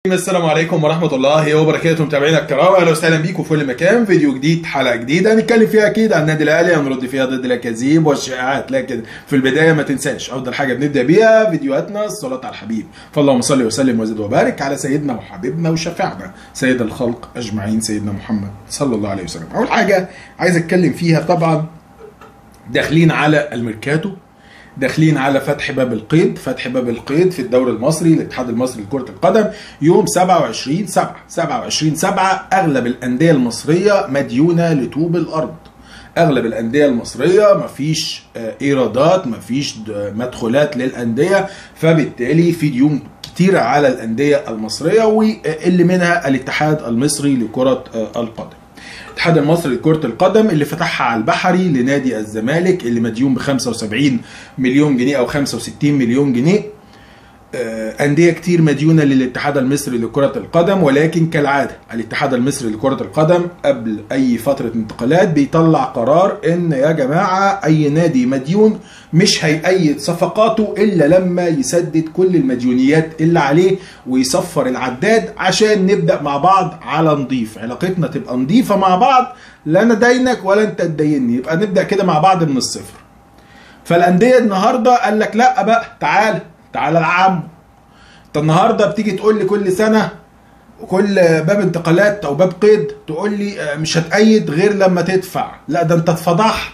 السلام عليكم ورحمة الله وبركاته متابعينا الكرام اهلا وسهلا بيكم في كل مكان فيديو جديد حلقة جديدة هنتكلم فيها اكيد عن النادي الاهلي هنرد فيها ضد الاكاذيب والشائعات لكن في البداية ما تنساش افضل حاجة بنبدأ بيها فيديوهاتنا الصلاة على الحبيب فاللهم صل وسلم وزد وبارك على سيدنا وحبيبنا وشفيعنا سيد الخلق اجمعين سيدنا محمد صلى الله عليه وسلم اول حاجة عايز اتكلم فيها طبعا داخلين على الميركاتو داخلين على فتح باب القيد فتح باب القيد في الدوري المصري الاتحاد المصري لكرة القدم يوم 27 7 27 7 اغلب الاندية المصرية مديونة لطوب الارض اغلب الانديه المصريه مفيش آه، ايرادات مفيش د- مدخولات للانديه فبالتالي في ديون كتيره على الانديه المصريه واللي منها الاتحاد المصري لكره آه، القدم الاتحاد المصري لكرة القدم اللي فتحها على البحري لنادي الزمالك اللي مديون ب 75 مليون جنيه او 65 مليون جنيه آه، أندية كتير مديونة للاتحاد المصري لكرة القدم ولكن كالعادة الاتحاد المصري لكرة القدم قبل أي فترة انتقالات بيطلع قرار إن يا جماعة أي نادي مديون مش هيأيد صفقاته إلا لما يسدد كل المديونيات اللي عليه ويصفر العداد عشان نبدأ مع بعض على نضيف علاقتنا تبقى نضيفة مع بعض لا أنا داينك ولا أنت تديني يبقى نبدأ كده مع بعض من الصفر فالانديه النهارده قال لك لا بقى تعال تعال العب انت النهارده بتيجي تقول لي كل سنه كل باب انتقالات او باب قيد تقول لي آه، مش هتأيد غير لما تدفع لا ده انت اتفضحت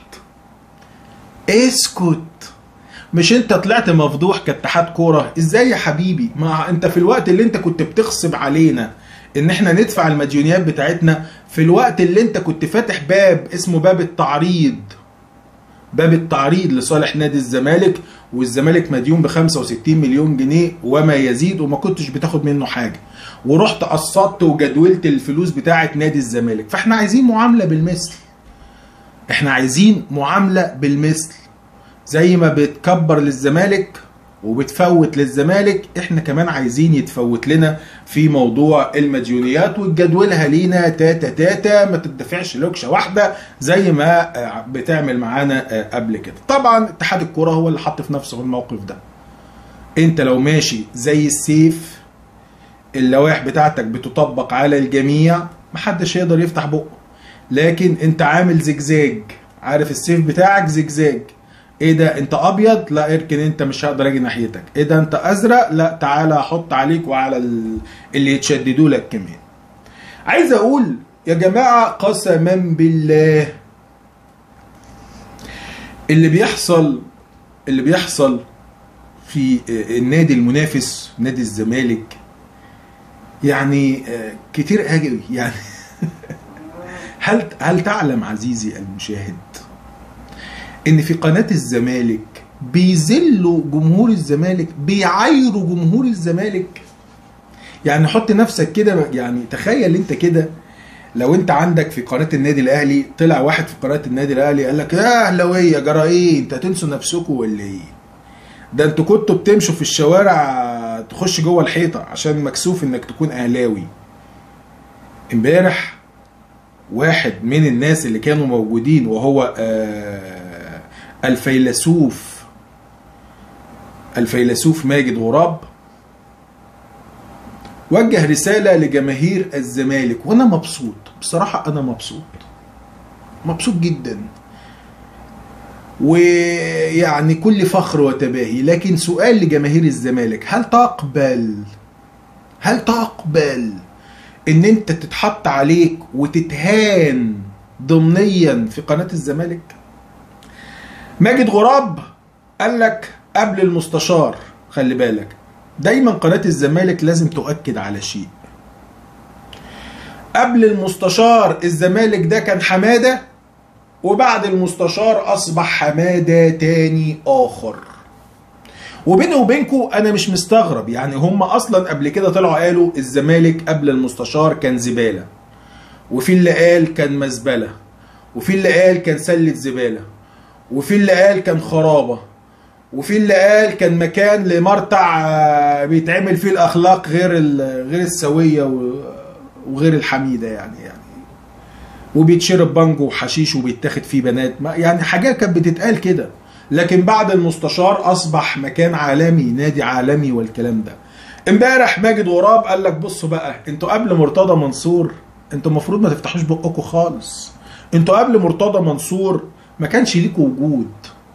اسكت مش انت طلعت مفضوح كاتحاد كوره ازاي يا حبيبي ما انت في الوقت اللي انت كنت بتغصب علينا ان احنا ندفع المديونيات بتاعتنا في الوقت اللي انت كنت فاتح باب اسمه باب التعريض باب التعريض لصالح نادي الزمالك والزمالك مديون ب 65 مليون جنيه وما يزيد وما كنتش بتاخد منه حاجه ورحت قسطت وجدولت الفلوس بتاعه نادي الزمالك فاحنا عايزين معامله بالمثل احنا عايزين معامله بالمثل زي ما بتكبر للزمالك وبتفوت للزمالك احنا كمان عايزين يتفوت لنا في موضوع المديونيات وتجدولها لينا تاتا تاتا ما تدفعش لوكشه واحده زي ما آه، بتعمل معانا آه، قبل كده طبعا اتحاد الكوره هو اللي حط في نفسه في الموقف ده انت لو ماشي زي السيف اللوائح بتاعتك بتطبق على الجميع محدش يقدر يفتح بقه لكن انت عامل زجزاج عارف السيف بتاعك زجزاج ايه ده انت ابيض لا اركن انت مش هقدر اجي ناحيتك ايه ده انت ازرق لا تعالى احط عليك وعلى ال- اللي يتشددوا لك كمان عايز اقول يا جماعه قسما بالله اللي بيحصل اللي بيحصل في آه، النادي المنافس نادي الزمالك يعني آه، كتير قوي يعني هل هل تعلم عزيزي المشاهد ان في قناه الزمالك بيذلوا جمهور الزمالك بيعايروا جمهور الزمالك يعني حط نفسك كده يعني تخيل انت كده لو انت عندك في قناه النادي الاهلي طلع واحد في قناه النادي الاهلي قال لك يا اهلاويه جرى ايه انت هتنسوا نفسكم ولا ايه ده انتوا كنتوا بتمشوا في الشوارع تخش جوه الحيطه عشان مكسوف انك تكون اهلاوي امبارح واحد من الناس اللي كانوا موجودين وهو آه، الفيلسوف الفيلسوف ماجد غراب وجه رسالة لجماهير الزمالك وأنا مبسوط بصراحة أنا مبسوط مبسوط جدا ويعني كل فخر وتباهي لكن سؤال لجماهير الزمالك هل تقبل هل تقبل ان انت تتحط عليك وتتهان ضمنيا في قناة الزمالك ماجد غراب قال لك قبل المستشار خلي بالك دايما قناة الزمالك لازم تؤكد على شيء قبل المستشار الزمالك ده كان حمادة وبعد المستشار أصبح حمادة تاني آخر وبيني وبينكم انا مش مستغرب يعني هم اصلا قبل كده طلعوا قالوا الزمالك قبل المستشار كان زباله وفي اللي قال كان مزبله وفي اللي قال كان سله زباله وفي اللي قال كان خرابه وفي اللي قال كان مكان لمرتع آه، بيتعمل فيه الاخلاق غير ال- غير السويه و- وغير الحميده يعني يعني وبيتشرب بانجو وحشيش وبيتاخد فيه بنات ما- يعني حاجات كانت بتتقال كده لكن بعد المستشار اصبح مكان عالمي نادي عالمي والكلام ده امبارح ماجد غراب قال لك بصوا بقى انتوا قبل مرتضى منصور انتوا المفروض ما تفتحوش بقكم خالص انتوا قبل مرتضى منصور ما كانش ليكوا وجود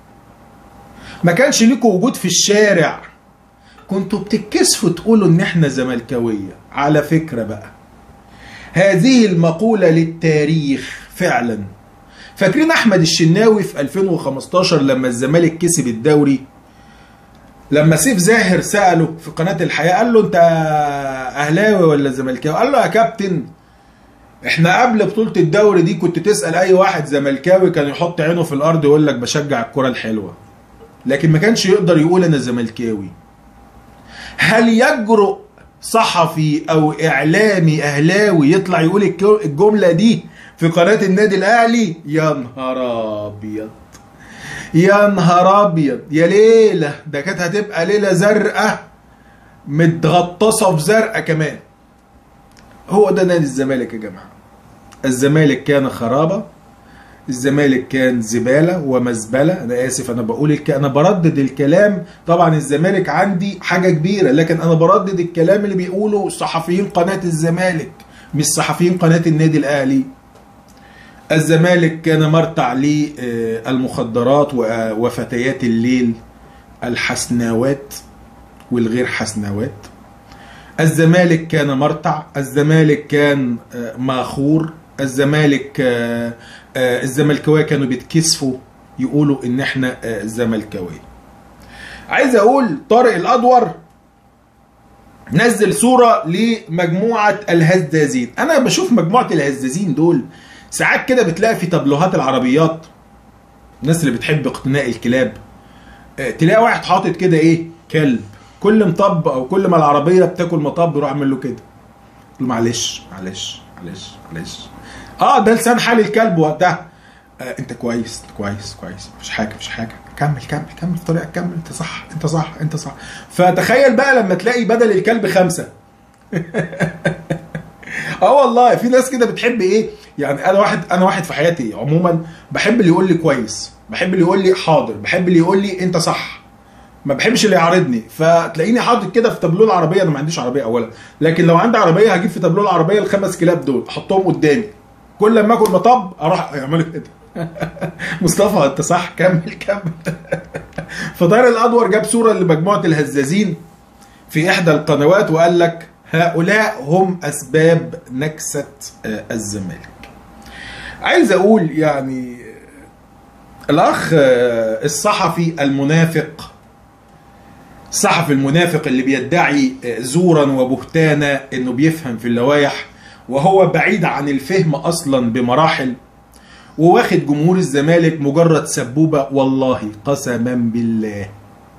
ما كانش ليكوا وجود في الشارع كنتوا بتتكسفوا تقولوا ان احنا زملكاويه على فكره بقى هذه المقوله للتاريخ فعلا فاكرين احمد الشناوي في 2015 لما الزمالك كسب الدوري لما سيف زاهر ساله في قناه الحياه قال له انت اهلاوي ولا زملكاوي قال له يا كابتن احنا قبل بطوله الدوري دي كنت تسال اي واحد زملكاوي كان يحط عينه في الارض يقول لك بشجع الكره الحلوه لكن ما كانش يقدر يقول انا زملكاوي هل يجرؤ صحفي او اعلامي اهلاوي يطلع يقول الك- الجمله دي في قناه النادي الاهلي يا نهار ابيض يا نهار ابيض يا ليله ده كانت هتبقى ليله زرقاء متغطسه في زرقاء كمان هو ده نادي الزمالك يا جماعه الزمالك كان خرابه الزمالك كان زباله ومزبله انا اسف انا بقول الك... انا بردد الكلام طبعا الزمالك عندي حاجه كبيره لكن انا بردد الكلام اللي بيقوله صحفيين قناه الزمالك مش صحفيين قناه النادي الاهلي الزمالك كان مرتع للمخدرات و- وفتيات الليل الحسناوات والغير حسناوات الزمالك كان مرتع الزمالك كان آه، ماخور الزمالك آه، آه، الزملكاويه كانوا بيتكسفوا يقولوا ان احنا آه، زملكاويه عايز اقول طارق الادور نزل صوره لمجموعه الهزازين انا بشوف مجموعه الهزازين دول ساعات كده بتلاقي في تابلوهات العربيات الناس اللي بتحب اقتناء الكلاب آه، تلاقي واحد حاطط كده ايه كلب كل مطب او كل ما العربيه بتاكل مطب يروح عامل له كده يقول له معلش معلش معلش معلش اه ده لسان حال الكلب وقتها آه انت كويس انت كويس كويس مفيش حاجه مفيش حاجه كمل كمل كمل في طريقك كمل انت صح انت صح انت صح فتخيل بقى لما تلاقي بدل الكلب خمسه اه والله في ناس كده بتحب ايه يعني انا واحد انا واحد في حياتي عموما بحب اللي يقول لي كويس بحب اللي يقول لي حاضر بحب اللي يقول لي انت صح ما بحبش اللي يعارضني فتلاقيني حاطط كده في تابلو العربيه انا ما عنديش عربيه اولا لكن لو عندي عربيه هجيب في تابلو العربيه الخمس كلاب دول احطهم قدامي كل ما اكل مطب اروح اعمل كده مصطفى انت صح كمل كمل فدار الادور جاب صوره لمجموعه الهزازين في احدى القنوات وقال لك هؤلاء هم اسباب نكسه آه، الزمالك عايز اقول يعني الاخ آه، الصحفي المنافق الصحفي المنافق اللي بيدعي آه، زورا وبهتانا انه بيفهم في اللوائح وهو بعيد عن الفهم اصلا بمراحل وواخد جمهور الزمالك مجرد سبوبه والله قسما بالله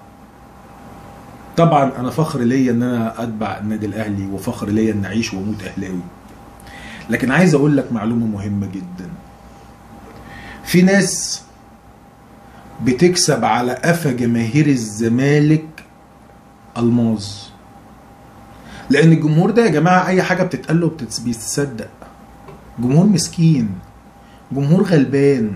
طبعا انا فخر ليا ان انا اتبع النادي الاهلي وفخر ليا ان اعيش واموت اهلاوي لكن عايز اقول لك معلومه مهمه جدا في ناس بتكسب على قفا جماهير الزمالك الماظ لان الجمهور ده يا جماعه اي حاجه بتتقال له بتتس- بيتصدق جمهور مسكين جمهور غلبان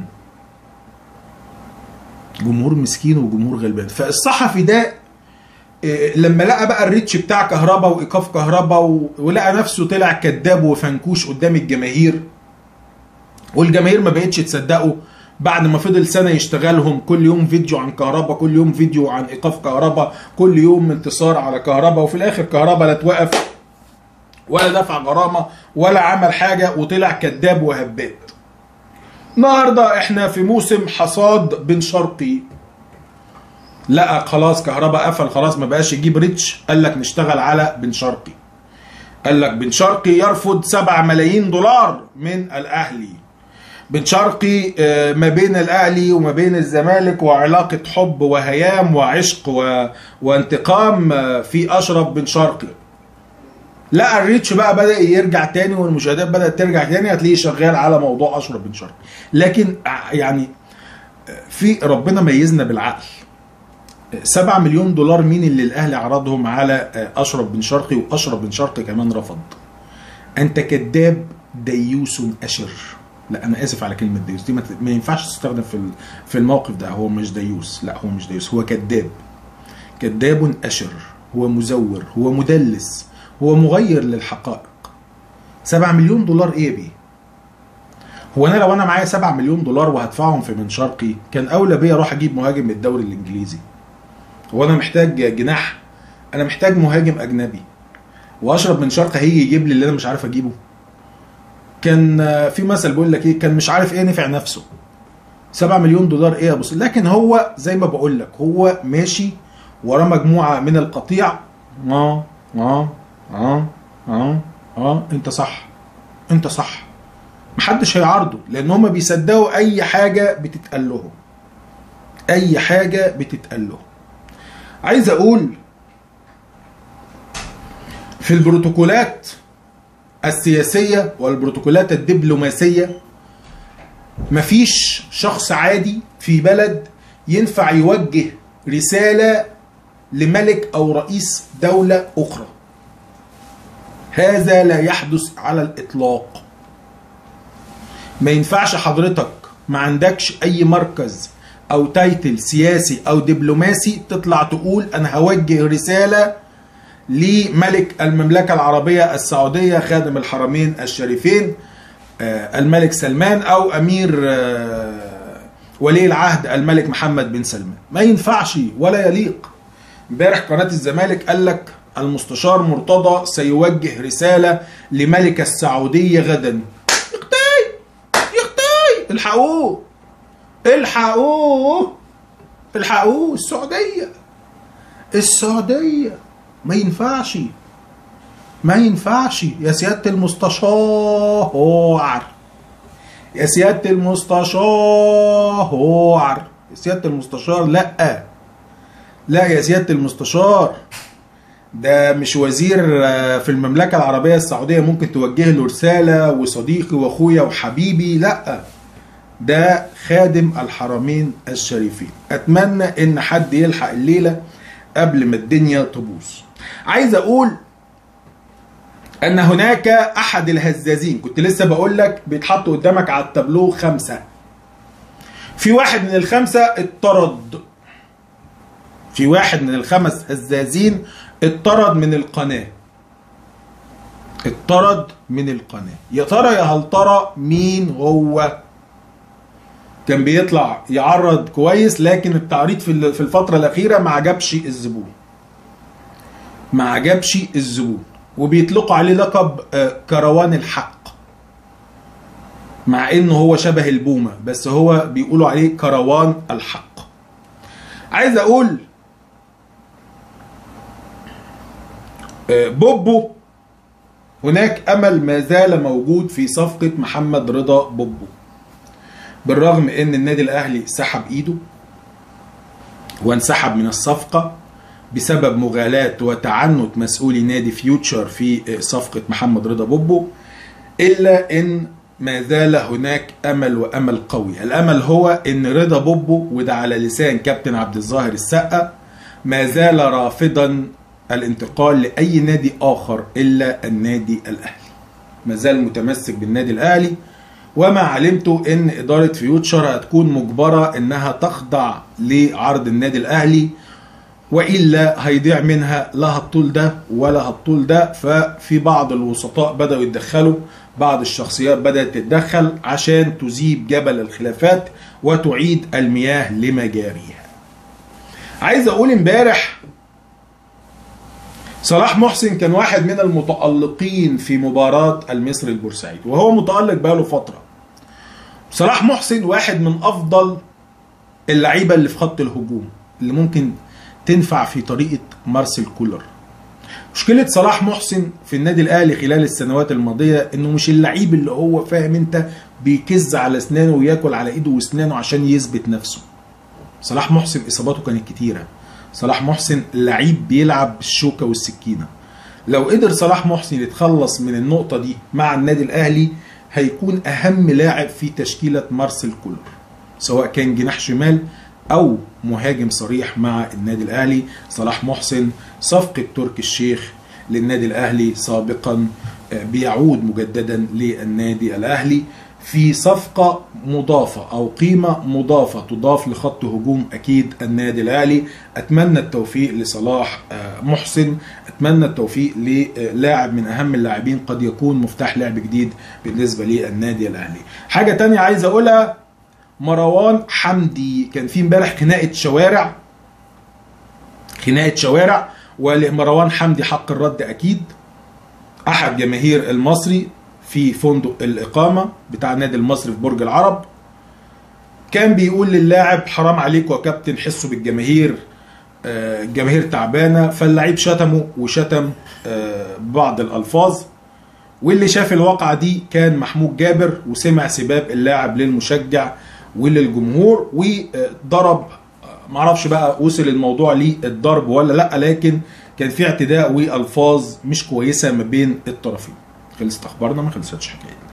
جمهور مسكين وجمهور غلبان فالصحفي ده إيه، لما لقى بقى الريتش بتاع كهربا وايقاف كهربا و- ولقى نفسه طلع كذاب وفنكوش قدام الجماهير والجماهير ما بقتش تصدقه بعد ما فضل سنه يشتغلهم كل يوم فيديو عن كهربا كل يوم فيديو عن ايقاف كهربا كل يوم انتصار على كهربا وفي الاخر كهربا لا توقف ولا دفع غرامه ولا عمل حاجه وطلع كذاب وهبات النهارده احنا في موسم حصاد بن شرقي لقى خلاص كهرباء قفل خلاص ما بقاش يجيب ريتش قال لك نشتغل على بن شرقي قال لك بن شرقي يرفض 7 ملايين دولار من الاهلي بن شرقي آه، ما بين الاهلي وما بين الزمالك وعلاقه حب وهيام وعشق و... وانتقام آه، في اشرف بن شرقي لقى الريتش بقى بدا يرجع تاني والمشاهدات بدات ترجع تاني هتلاقيه شغال على موضوع اشرف بن شرقي لكن ع- يعني آه، في ربنا ميزنا بالعقل 7 مليون دولار مين اللي الاهلي عرضهم على آه، اشرف بن شرقي واشرف بن شرقي كمان رفض انت كذاب ديوس اشر لا انا اسف على كلمه ديوس دي ما ت- ما ينفعش تستخدم في ال- في الموقف ده هو مش ديوس لا هو مش ديوس هو كذاب كذاب اشر هو مزور هو مدلس هو مغير للحقائق 7 مليون دولار ايه يا بيه هو انا لو انا معايا 7 مليون دولار وهدفعهم في من شرقي كان اولى بيا اروح اجيب مهاجم من الدوري الانجليزي هو انا محتاج جناح انا محتاج مهاجم اجنبي واشرب من شرق هيجي يجيب لي اللي انا مش عارف اجيبه كان آه، في مثل بيقول لك ايه كان مش عارف ايه نفع نفسه 7 مليون دولار ايه يا بص لكن هو زي ما بقول لك هو ماشي وراه مجموعه من القطيع اه اه اه اه اه انت صح انت صح محدش هيعارضه لان هم بيصدقوا اي حاجه بتتقال لهم اي حاجه بتتقال لهم عايز اقول في البروتوكولات السياسيه والبروتوكولات الدبلوماسيه مفيش شخص عادي في بلد ينفع يوجه رساله لملك او رئيس دوله اخرى هذا لا يحدث على الاطلاق ما ينفعش حضرتك ما عندكش اي مركز او تايتل سياسي او دبلوماسي تطلع تقول انا هوجه رساله لملك المملكه العربيه السعوديه خادم الحرمين الشريفين آه، الملك سلمان او امير آه، ولي العهد الملك محمد بن سلمان ما ينفعش ولا يليق امبارح قناه الزمالك قال لك المستشار مرتضى سيوجه رساله لملك السعوديه غدا يختي يختي الحقوه الحقوه الحقوه السعوديه السعوديه ما ينفعش ما ينفعش يا سياده المستشار يا سياده المستشار يا سياده المستشار لا لا يا سياده المستشار ده مش وزير آه، في المملكة العربية السعودية ممكن توجه له رسالة وصديقي واخويا وحبيبي لا ده خادم الحرمين الشريفين اتمنى ان حد يلحق الليلة قبل ما الدنيا تبوظ عايز اقول ان هناك احد الهزازين كنت لسه بقول لك بيتحط قدامك على التابلو خمسة في واحد من الخمسة اتطرد في واحد من الخمس هزازين اتطرد من القناة اتطرد من القناة يا ترى يا هل ترى مين هو كان بيطلع يعرض كويس لكن التعريض في ال- في الفترة الأخيرة ما عجبش الزبون ما عجبش الزبون وبيطلقوا عليه لقب آه، كروان الحق مع انه هو شبه البومة بس هو بيقولوا عليه كروان الحق عايز اقول آه، بوبو هناك امل ما زال موجود في صفقة محمد رضا بوبو بالرغم ان النادي الاهلي سحب ايده وانسحب من الصفقة بسبب مغالاة وتعنت مسؤولي نادي فيوتشر في آه، صفقة محمد رضا بوبو الا ان ما زال هناك امل وامل قوي الامل هو ان رضا بوبو وده على لسان كابتن عبد الظاهر السقا ما زال رافضا الانتقال لاي نادي اخر الا النادي الاهلي ما زال متمسك بالنادي الاهلي وما علمته ان اداره فيوتشر هتكون مجبره انها تخضع لعرض النادي الاهلي والا هيضيع منها لا هالطول ده ولا هالطول ده ففي بعض الوسطاء بداوا يتدخلوا بعض الشخصيات بدات تتدخل عشان تذيب جبل الخلافات وتعيد المياه لمجاريها عايز اقول امبارح صلاح محسن كان واحد من المتألقين في مباراة المصري البورسعيد وهو متألق بقاله فترة صلاح محسن واحد من أفضل اللعيبة اللي في خط الهجوم اللي ممكن تنفع في طريقة مارسيل كولر مشكلة صلاح محسن في النادي الأهلي خلال السنوات الماضية إنه مش اللعيب اللي هو فاهم أنت بيكز على أسنانه وياكل على إيده وأسنانه عشان يثبت نفسه صلاح محسن إصاباته كانت كتيرة صلاح محسن لعيب بيلعب بالشوكة والسكينة لو قدر صلاح محسن يتخلص من النقطة دي مع النادي الأهلي هيكون أهم لاعب في تشكيلة مارسيل كولر سواء كان جناح شمال أو مهاجم صريح مع النادي الأهلي صلاح محسن صفقة تركي الشيخ للنادي الأهلي سابقا آه، بيعود مجددا للنادي الأهلي في صفقة مضافة أو قيمة مضافة تضاف لخط هجوم أكيد النادي الأهلي أتمنى التوفيق لصلاح آه، محسن أتمنى التوفيق للاعب من أهم اللاعبين قد يكون مفتاح لعب جديد بالنسبة للنادي الأهلي حاجة تانية عايز أقولها مروان حمدي كان في امبارح خناقة شوارع خناقة شوارع ولمروان حمدي حق الرد أكيد أحد جماهير المصري في فندق الإقامة بتاع النادي المصري في برج العرب كان بيقول للاعب حرام عليك يا كابتن حسوا بالجماهير آه، الجماهير تعبانة فاللعيب شتمه وشتم آه، بعض الألفاظ واللي شاف الواقعة دي كان محمود جابر وسمع سباب اللاعب للمشجع وللجمهور وضرب معرفش بقى وصل الموضوع للضرب ولا لا لكن كان في اعتداء والفاظ مش كويسه ما بين الطرفين خلصت اخبارنا ما خلصتش حكايتنا